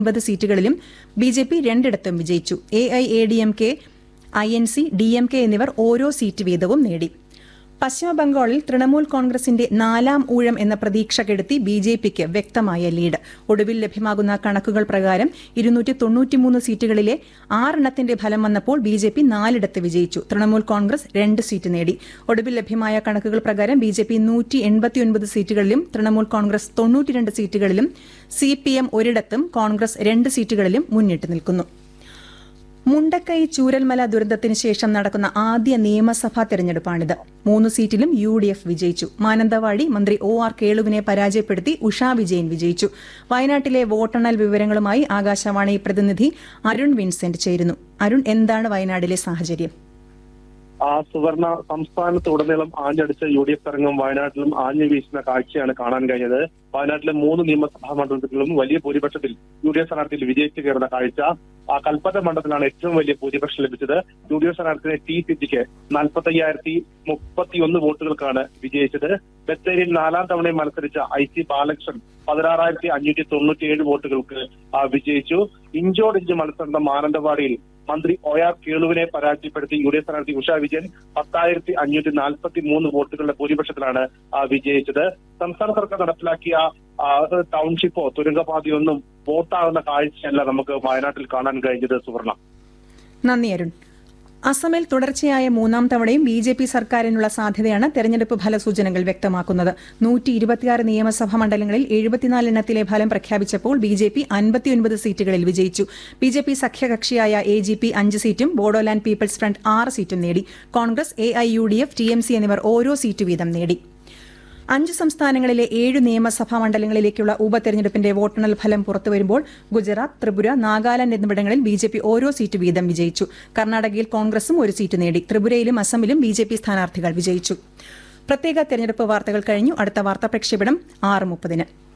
ഒൻപത് സീറ്റുകളിലും B J P രണ്ടിടത്തും വിജയിച്ചു A I A D M K I N C D M K എന്നിവർ ഓരോ സീറ്റ് വീതവും നേടി പശ്ചിമബംഗാളിൽ തൃണമൂൽ കോൺഗ്രസിന്റെ നാലാം ഊഴം എന്ന പ്രതീക്ഷ കെടുത്തി ബി ജെ പിക്ക് വ്യക്തമായ ലീഡ് ഒടുവിൽ ലഭ്യമാകുന്ന കണക്കുകൾ പ്രകാരം ഇരുന്നൂറ്റി തൊണ്ണൂറ്റിമൂന്ന് സീറ്റുകളിലെ ആറെണ്ണത്തിന്റെ ഫലം വന്നപ്പോൾ ബി ജെ പി നാലിടത്ത് വിജയിച്ചു തൃണമൂൽ കോൺഗ്രസ് രണ്ട് സീറ്റ് നേടി ഒടുവിൽ ലഭ്യമായ കണക്കുകൾ പ്രകാരം ബി ജെ പി നൂറ്റി എൺപത്തിയൊൻപത് സീറ്റുകളിലും തൃണമൂൽ കോൺഗ്രസ് തൊണ്ണൂറ്റിരണ്ട് സീറ്റുകളിലും സി പി എം ഒരിടത്തും കോൺഗ്രസ് രണ്ട് സീറ്റുകളിലും മുന്നിട്ട് നിൽക്കുന്നു മുണ്ടക്കൈ ചൂരൽമല ദുരന്തത്തിന് ശേഷം നടക്കുന്ന ആദ്യ നിയമസഭാ തെരഞ്ഞെടുപ്പാണിത് മൂന്ന് സീറ്റിലും യു ഡി എഫ് വിജയിച്ചു മാനന്തവാടി മന്ത്രി ഒ ആർ കേളുവിനെ പരാജയപ്പെടുത്തി ഉഷാ വിജയൻ വിജയിച്ചു വയനാട്ടിലെ വോട്ടെണ്ണൽ വിവരങ്ങളുമായി ആകാശവാണി പ്രതിനിധി അരുൺ വിൻസെന്റ് ചേരുന്നു അരുൺ എന്താണ് വയനാട്ടിലെ സാഹചര്യം ആ സുവർണ സംസ്ഥാനത്തുടനീളം ആഞ്ഞടിച്ച യു ഡി എഫ് തരംഗം വയനാട്ടിലും ആഞ്ഞു വീശുന്ന കാഴ്ചയാണ് കാണാൻ കഴിഞ്ഞത് വയനാട്ടിലെ മൂന്ന് നിയമസഭാ മണ്ഡലത്തിലും വലിയ ഭൂരിപക്ഷത്തിൽ യു ഡി എഫ് സ്ഥാനാർത്ഥിയിൽ വിജയിച്ചു കയറുന്ന കാഴ്ച ആ കൽപ്പറ്റ മണ്ഡലത്തിലാണ് ഏറ്റവും വലിയ ഭൂരിപക്ഷം ലഭിച്ചത് യു ഡി എഫ് സ്ഥാനാർത്ഥിയെ ടി സിറ്റിക്ക് നാൽപ്പത്തി അയ്യായിരത്തി മുപ്പത്തിയൊന്ന് വോട്ടുകൾക്കാണ് വിജയിച്ചത് ബത്തേരിയിൽ നാലാം തവണയും മത്സരിച്ച ഐ സി ബാലകൃഷ്ണൻ പതിനാറായിരത്തി അഞ്ഞൂറ്റി തൊണ്ണൂറ്റിയേഴ് വോട്ടുകൾക്ക് ആ, വിജയിച്ചു ഇഞ്ചോടിഞ്ച് മത്സരം മാനന്തവാടിയിൽ മന്ത്രി ഒ ആർ കേളുവിനെ പരാജയപ്പെടുത്തി യു ഡി എഫ് സ്ഥാനാർത്ഥി ഉഷ വിജയൻ പത്തായിരത്തി അഞ്ഞൂറ്റി നാൽപ്പത്തി മൂന്ന് വോട്ടുകളുടെ ഭൂരിപക്ഷത്തിലാണ് ആ, വിജയിച്ചത് സംസ്ഥാന സർക്കാർ നടപ്പിലാക്കിയ ആ, ടൗൺഷിപ്പോ തുരങ്കപാതയൊന്നും വോട്ടാകുന്ന കാഴ്ചയല്ല നമുക്ക് വയനാട്ടിൽ കാണാൻ കഴിഞ്ഞത് സുവർണ നന്ദി അരുൺ അസമിൽ തുടർച്ചയായ മൂന്നാം തവണയും ബി ജെ പി സർക്കാരിനുള്ള സാധ്യതയാണ് തെരഞ്ഞെടുപ്പ് ഫലസൂചനകൾ വ്യക്തമാക്കുന്നത് നൂറ്റി ഇരുപത്തിയാറ് നിയമസഭാ മണ്ഡലങ്ങളിൽ എഴുപത്തിനാല് എണ്ണത്തിലെ ഫലം പ്രഖ്യാപിച്ചപ്പോൾ ബി ജെ പി അൻപത്തിയൊൻപത് സീറ്റുകളിൽ വിജയിച്ചു ബി ജെ പി സഖ്യകക്ഷിയായ എ ജി പി അഞ്ച് സീറ്റും ബോഡോലാൻഡ് പീപ്പിൾസ് ഫ്രണ്ട് ആറ് സീറ്റും നേടി Congress A I U D F T M C എന്നിവർ ഓരോ സീറ്റ് വീതം നേടി അഞ്ച് സംസ്ഥാനങ്ങളിലെ ഏഴ് നിയമസഭാ മണ്ഡലങ്ങളിലേക്കുള്ള ഉപതെരഞ്ഞെടുപ്പിന്റെ വോട്ടെണ്ണൽ ഫലം പുറത്തുവരുമ്പോൾ ഗുജറാത്ത് ത്രിപുര നാഗാലാന്റ് എന്നിവിടങ്ങളിൽ ബി ജെ പി ഓരോ സീറ്റ് വീതം വിജയിച്ചു കർണാടകയിൽ കോൺഗ്രസും ഒരു സീറ്റ് നേടി ത്രിപുരയിലും അസമിലും ബി ജെ പി സ്ഥാനാർത്ഥികൾ വിജയിച്ചു പ്രത്യേക തെരഞ്ഞെടുപ്പ് വാർത്തകൾ കഴിഞ്ഞു അടുത്ത വാർത്താ പ്രക്ഷേപണം ആറ് മുപ്പതിന്